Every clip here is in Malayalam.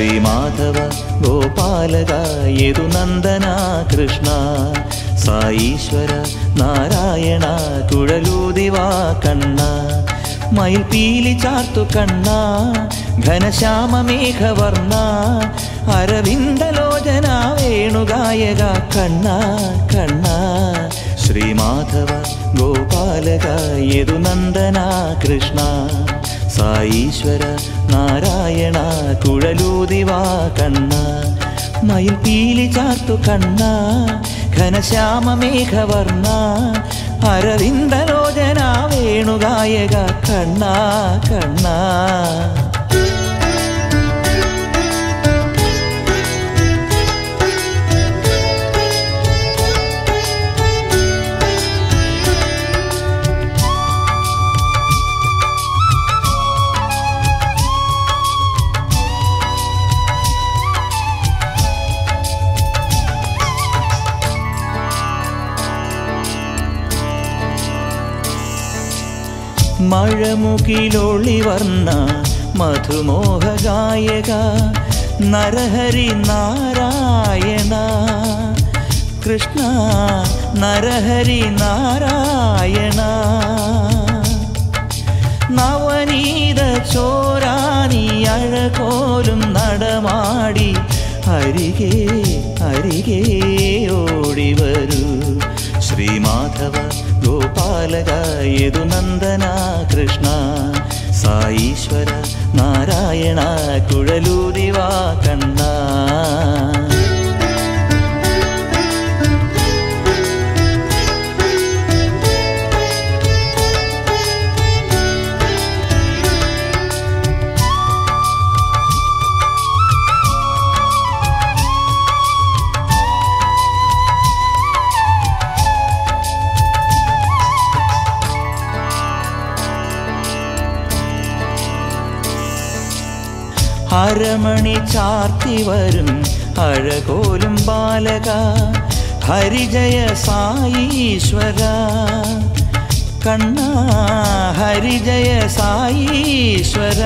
ശ്രീമാധവ ഗോപാലക യദുനന്ദന കൃഷ്ണ സായീശ്വര നാരായണ കുഴലൂതിവാ കണ്ണ മയിൽ പീലി ചാർത്തു കണ്ണ ഘനശ്യാമമേഘവർണ്ണ അരവിന്ദലോചന വേണുഗായക കണ്ണ കണ്ണ ശ്രീമാധവ ഗോപാലക യദുനന്ദന കൃഷ്ണ സായീശ്വര നാരായണ കുഴലൂതിവാ കണ്ണ മയിൽ പീലി ചാർത്തു കണ്ണ ഘനശ്യാമമേഘവർണ്ണ അരവിന്ദലോചന വേണുഗായക കണ്ണ കണ്ണ മഴമുകിലൊളി വർണ്ണ മധുമോഹ ഗായക നരഹരി നാരായണ കൃഷ്ണ നരഹരി നാരായണ നവനീത ചോരാനി അഴകോലും നടമാടി അരികെ അരികെ ഓടി വരൂ ശ്രീമാധവ ഗോപാലക യദുനന്ദന കൃഷ്ണ സായീശ്വര നാരായണ കുഴലൂതിവാ കണ്ണ അരമണി ചാർത്തി വരും അഴകോലും ബാലക ഹരിജയ സായീശ്വര കണ്ണ ഹരിജയ സായീശ്വര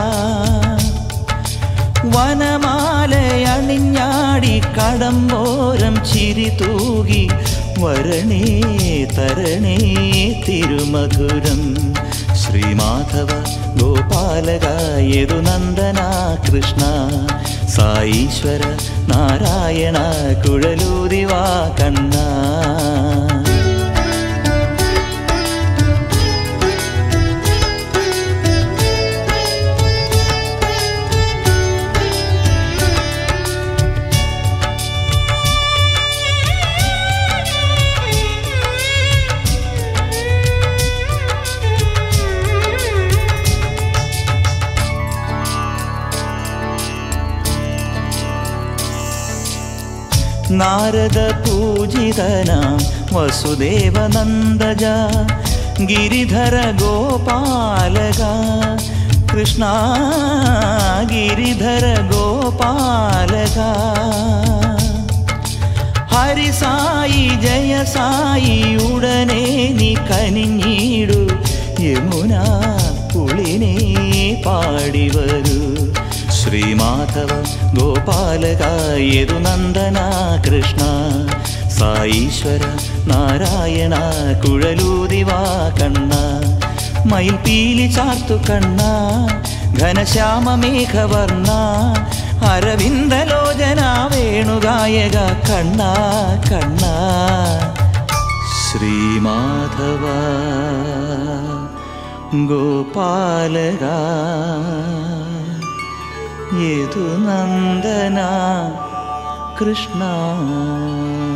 വനമാലയണിഞ്ഞാടി കടമ്പോരം ചിരി തൂകി വരണേ തരണേ തിരുമധുരം ശ്രീമാധവ ഗോപാലക യദുനന്ദന കൃഷ്ണ സായീശ്വര നാരായണ കുഴലൂതിവാ കണ്ണ നാരദ പൂജിതനാം വസുദേവ നന്ദജ ഗിരിധര ഗോപാലക കൃഷ്ണ ഗിരിധര ഗോപാലക ഹരി സായി ജയ സായി ഉടനെ നീ കനിഞ്ഞിടു യമുന പുളിനെ പാടി വരൂ ശ്രീമാധവ ഗോപാലക യദുനന്ദന കൃഷ്ണ സായീശ്വര നാരായണ കുഴലൂതിവാ കണ്ണ മയിൽ പീലി ചാർത്തു കണ്ണ ഘനശ്യാമമേഘവർണ്ണ അരവിന്ദലോചന വേണുഗായക കണ്ണ കണ്ണ ശ്രീമാധവ ഗോപാലക യദുനന്ദന കൃഷ്ണ